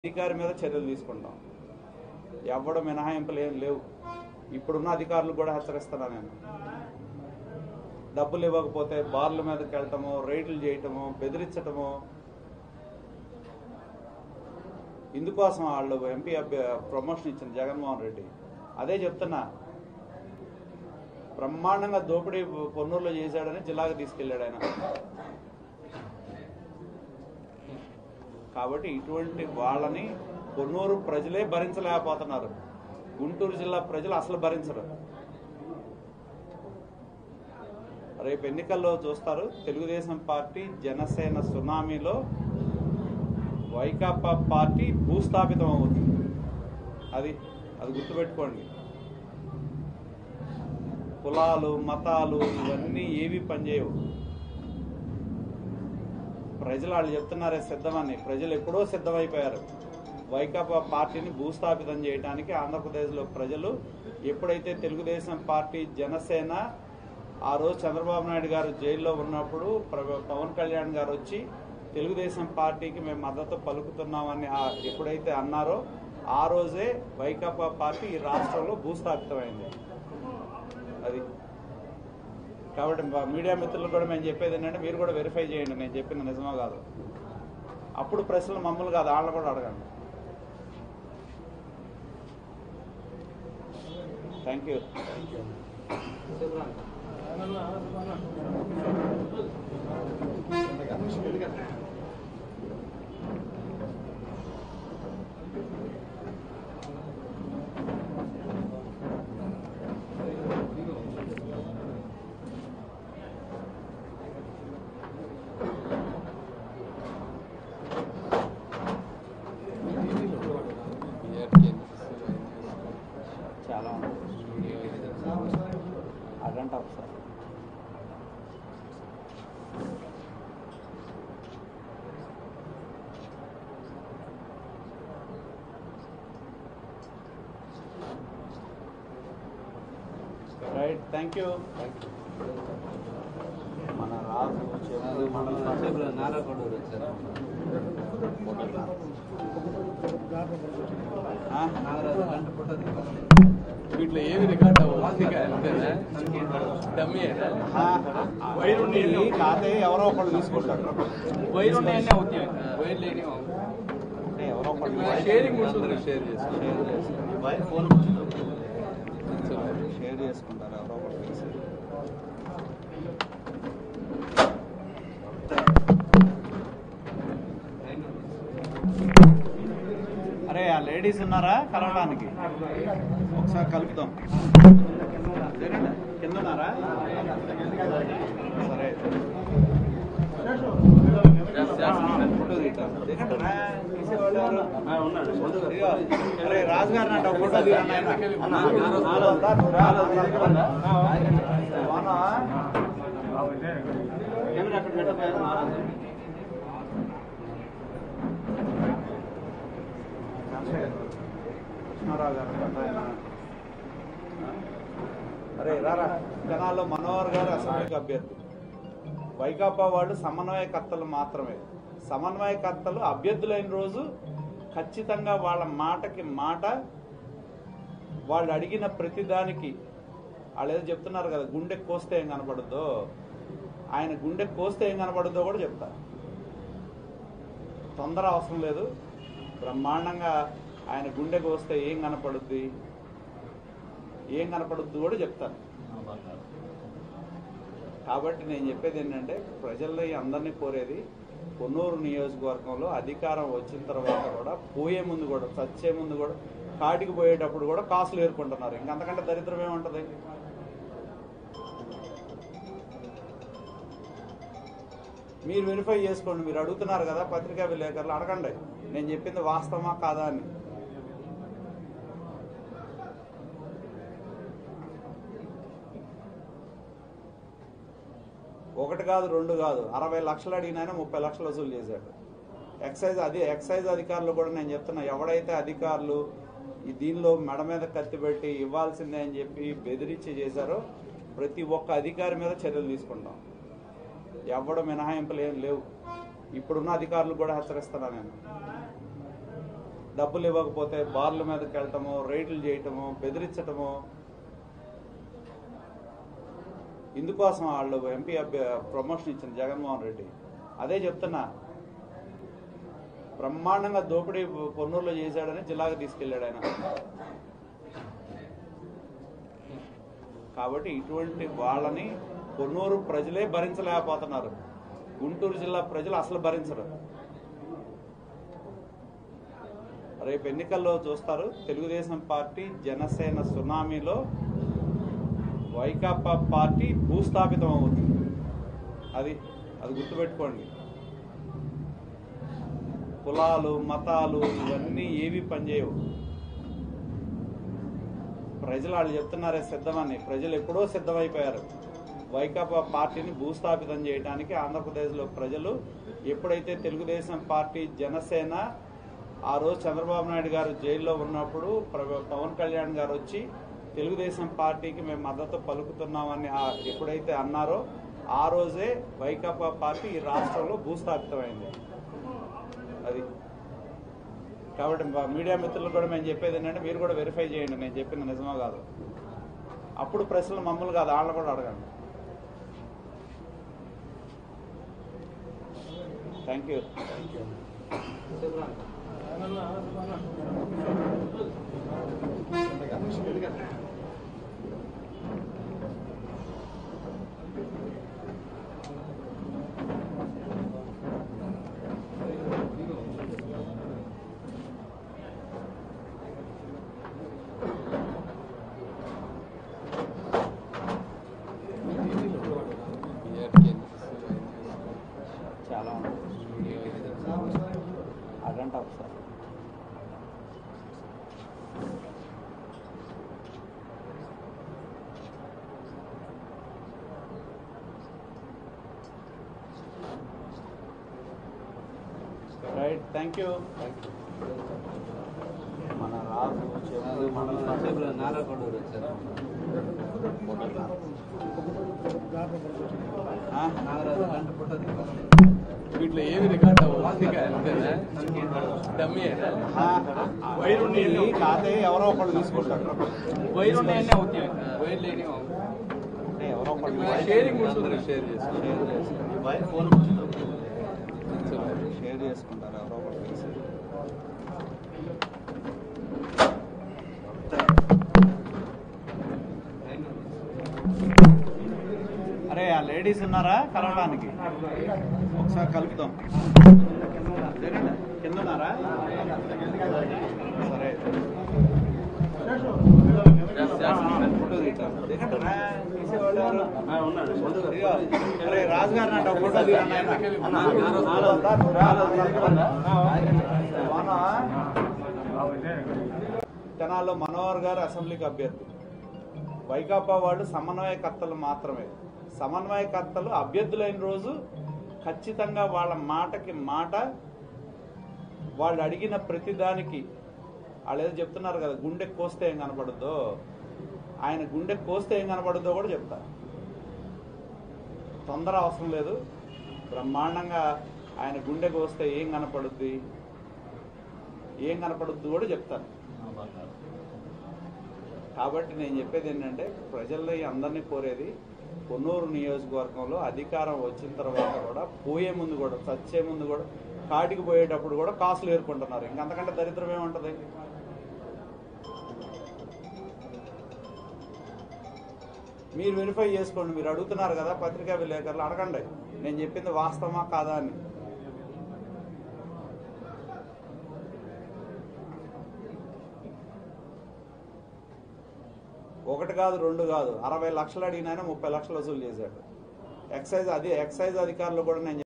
అధికారి మీద చర్యలు తీసుకుంటాం ఎవడ మినహాయింపులు ఏం లేవు ఇప్పుడున్న అధికారులు కూడా హెచ్చరిస్తున్నా నేను డబ్బులు ఇవ్వకపోతే బార్ల మీదకి వెళ్ళటము రైడ్లు చేయటము బెదిరించటము ఇందుకోసం వాళ్ళు ఎంపీ అభ్య ప్రమోషన్ ఇచ్చిన జగన్మోహన్ రెడ్డి అదే చెప్తున్నా బ్రహ్మాండంగా దోపిడీ పొన్నూరులో చేశాడని జిల్లాకు తీసుకెళ్ళాడు ఆయన కాబట్టి ఇటువంటి వాళ్ళని కొన్నూరు ప్రజలే భరించలేకపోతున్నారు గుంటూరు జిల్లా ప్రజలు అసలు భరించరు రేపు ఎన్నికల్లో చూస్తారు తెలుగుదేశం పార్టీ జనసేన సునామీలో వైకాపా పార్టీ భూస్థాపితం అవుతుంది అది అది గుర్తుపెట్టుకోండి కులాలు మతాలు ఇవన్నీ ఏవి పనిచేయవు ప్రజలు వాళ్ళు చెప్తున్నారే సిద్ధమని ప్రజలు ఎప్పుడో సిద్ధమైపోయారు వైకాపా పార్టీని భూస్థాపితం చేయడానికి ఆంధ్రప్రదేశ్లో ప్రజలు ఎప్పుడైతే తెలుగుదేశం పార్టీ జనసేన ఆ రోజు చంద్రబాబు నాయుడు గారు జైల్లో ఉన్నప్పుడు ప్ర- పవన్ కళ్యాణ్ గారు వచ్చి తెలుగుదేశం పార్టీకి మేము మద్దతు పలుకుతున్నామని ఆ- ఎప్పుడైతే అన్నారో ఆ రోజే వైకాపా పార్టీ ఈ రాష్ట్రంలో భూస్థాపితమైంది అది కాబట్టి మా మీడియా మిత్రులు కూడా మేము చెప్పేది ఏంటంటే మీరు కూడా వెరిఫై చేయండి నేను చెప్పిన నిజమో కాదు అప్పుడు ప్రశ్నలు మమ్మల్ని కాదు వాళ్ళని కూడా అడగండి థ్యాంక్ యూ చాలా అడంట ఒకసారి రైట్ థ్యాంక్ యూ మన రాజు చెప్పుడు మండలం నారాకొండూరు వచ్చారు ఆ? నాగరాజు గంట పుట్టది వీటిలో ఏది రికార్డ్ అవ్వాలి డమ్మీ ఆ, వైరు నీళ్ళు కాదే ఎవరో ఒకళ్ళు తీసుకుంటారు వైర్ ఉన్నాయన్నీ అవుతాయి వైర్ లేని అంటే ఎవరో ఒకళ్ళు షేరింగ్ ఉంటుంది షేర్ చేసి షేర్ చేసుకుంటారు ఫోన్ షేర్ చేసుకుంటారు ఎవరో ఒకళ్ళు తీసి. అరే ఆ లేడీస్ ఉన్నారా కలవడానికి ఒకసారి కలుపుదాం కింద ఉన్నారా సరే ఫోటో తీద్దాం. దిగండిరా, తీసేవాళ్ళు ఎవరు? ఇదిగో, అరే రాజుగారిని అంట ఫోటో తీయండి ఆయన. నాలో ఉందా? నువ్వు రా, నాలో ఉందా? బాగున్నావా? కెమెరా అక్కడ పెట్టకపోయారు నారాజు. కృష్ణారావు గారు అంట ఆయన. అరే రారా జనాల్లో మనోహర్ గారు అసెంబ్లీకి అభ్యర్థి వైకాపా వాళ్ళు సమన్వయకర్తలు మాత్రమే సమన్వయకర్తలు అభ్యర్థులైన రోజు ఖచ్చితంగా వాళ్ళ మాటకి మాట వాళ్ళు అడిగిన ప్రతిదానికి వాళ్ళు ఏదో చెప్తున్నారు కదా గుండె కోస్తే ఏం కనపడుద్దో ఆయన గుండె కోస్తే ఏం కనపడుద్దో కూడా చెప్తా తొందర అవసరం లేదు బ్రహ్మాండంగా ఆయన గుండె కోస్తే ఏం కనపడుద్ది ఏం కనపడుద్ది కూడా చెప్తాను కాబట్టి నేను చెప్పేది ఏంటంటే ప్రజల్లో అందరినీ కోరేది కొన్నూరు నియోజకవర్గంలో అధికారం వచ్చిన తర్వాత కూడా పోయే ముందు కూడా చచ్చే ముందు కూడా కాటికి పోయేటప్పుడు కూడా కాసులు ఏరుకుంటున్నారు ఇంకంతకంటే దరిద్రం ఏముంటది మీరు వెరిఫై చేసుకోండి మీరు అడుగుతున్నారు కదా పత్రికా విలేకరులు అడగండి నేను చెప్పింది వాస్తవమా కాదా అని ఒకటి కాదు రెండు కాదు అరవై లక్షలు అడిగినాయన ముప్పై లక్షలు వసూలు చేశాడు ఎక్సైజ్ అది ఎక్సైజ్ అధికారులు కూడా నేను చెప్తున్నా ఎవడైతే అధికారులు ఈ దీనిలో మెడ మీద కత్తి పెట్టి ఇవ్వాల్సిందే అని చెప్పి బెదిరించి చేశారో ప్రతి ఒక్క అధికారి మీద చర్యలు తీసుకుంటాం ఎవడ మినహాయింపులు ఏం లేవు ఇప్పుడున్న అధికారులు కూడా హెచ్చరిస్తున్నా నేను డబ్బులు ఇవ్వకపోతే బార్ల మీదకి వెళ్ళటము రైడ్లు చేయటము బెదిరించటము ఇందుకోసం వాళ్ళు ఎంపీ అభ్య ప్రమోషన్ ఇచ్చిన జగన్మోహన్ రెడ్డి అదే చెప్తున్నా బ్రహ్మాండంగా దోపిడీ పొన్నూరులో చేశాడని జిల్లాకు తీసుకెళ్ళాడు ఆయన కాబట్టి ఇటువంటి వాళ్ళని పొన్నూరు ప్రజలే భరించలేకపోతున్నారు గుంటూరు జిల్లా ప్రజలు అసలు భరించరు రేపు ఎన్నికల్లో చూస్తారు తెలుగుదేశం పార్టీ జనసేన సునామీలో వైకాపా పార్టీ భూస్థాపితం అవుతుంది అది అది గుర్తుపెట్టుకోండి కులాలు మతాలు ఇవన్నీ ఏవి పనిచేయవు ప్రజలు వాళ్ళు చెప్తున్నారే సిద్ధమని ప్రజలు ఎప్పుడో సిద్ధమైపోయారు వైకాపా పార్టీని భూస్థాపితం చేయడానికి ఆంధ్రప్రదేశ్లో ప్రజలు ఎప్పుడైతే తెలుగుదేశం పార్టీ జనసేన ఆ రోజు చంద్రబాబు నాయుడు గారు జైల్లో ఉన్నప్పుడు ప్ర- పవన్ కళ్యాణ్ గారు వచ్చి తెలుగుదేశం పార్టీకి మేము మద్దతు పలుకుతున్నామని ఆ- ఎప్పుడైతే అన్నారో ఆ రోజే వైకాపా పార్టీ ఈ రాష్ట్రంలో భూస్థాపితమైంది అది కాబట్టి మా మీడియా మిత్రులు కూడా మేము చెప్పేది ఏంటంటే మీరు కూడా వెరిఫై చేయండి నేను చెప్పిన నిజమా కాదు అప్పుడు ప్రశ్నలు మమ్మల్ని కాదు వాళ్ళని కూడా అడగండి థ్యాంక్ యూ చాలా ఉంది అడంట ఒకసారి రైట్ థ్యాంక్ యూ మన రాజు చెప్పులు మన నారా కొండూరు వచ్చారు ఆ? నాగరాజు గంట పుట్టది వీటిలో ఏవి రికార్డ్ అవ్వదు అందుకే అంతేనా డమ్మీ ఆ, వైరు నీళ్ళు కాదే ఎవరో ఒకళ్ళు తీసుకుంటారు వైర్ ఉన్నాయన్నీ అవుతాయి వైర్ లేని అంటే ఎవరో ఒకళ్ళు షేరింగ్ ఉంటుంది షేర్ చేసుకో షేర్ చేసుకుంటారు ఎవరో ఒకళ్ళు కలిసి. అరే ఆ లేడీస్ ఉన్నారా కలవడానికి ఒకసారి కలుపుదాం జరగండి. కింద ఉన్నారా సరే ఫోటో తీద్దాం. దిగండిరా, తీసేవాళ్ళు ఎవరు? ఇదిగో, అరే రాజుగారిని అంట ఫోటో తీయండి ఆయన. దా, నువ్వు రా. బాగున్నావా? తెనాల్లో మనోహర్ గారు అసెంబ్లీకి అభ్యర్థి వైకాపా వాళ్ళు సమన్వయకర్తలు మాత్రమే సమన్వయకర్తలు అభ్యర్థులైన రోజు ఖచ్చితంగా వాళ్ళ మాటకి మాట వాళ్ళు అడిగిన ప్రతిదానికి వాళ్ళు ఏదో చెప్తున్నారు కదా గుండె కోస్తే ఏం కనపడుద్దో ఆయన గుండె కోస్తే ఏం కనపడుద్దో కూడా చెప్తా తొందర అవసరం లేదు బ్రహ్మాండంగా ఆయన గుండె కోస్తే ఏం కనపడుద్ది ఏం కనపడుద్ది కూడా చెప్తాను కాబట్టి నేను చెప్పేది ఏంటంటే ప్రజల్లో అందరినీ కోరేది కొన్నూరు నియోజకవర్గంలో అధికారం వచ్చిన తర్వాత కూడా పోయే ముందు కూడా చచ్చే ముందు కూడా కాటికి పోయేటప్పుడు కూడా కాసులు ఏరుకుంటున్నారు ఇంకంతకంటే దరిద్రం ఏముంటది మీరు వెరిఫై చేసుకోండి మీరు అడుగుతున్నారు కదా పత్రికా విలేకరులు అడగండి నేను చెప్పింది వాస్తవమా కాదా అని ఒకటి కాదు రెండు కాదు అరవై లక్షలు అడిగినాయన ముప్పై లక్షలు వసూలు చేశాడు ఎక్సైజ్ అది ఎక్సైజ్ అధికారులు కూడా నేను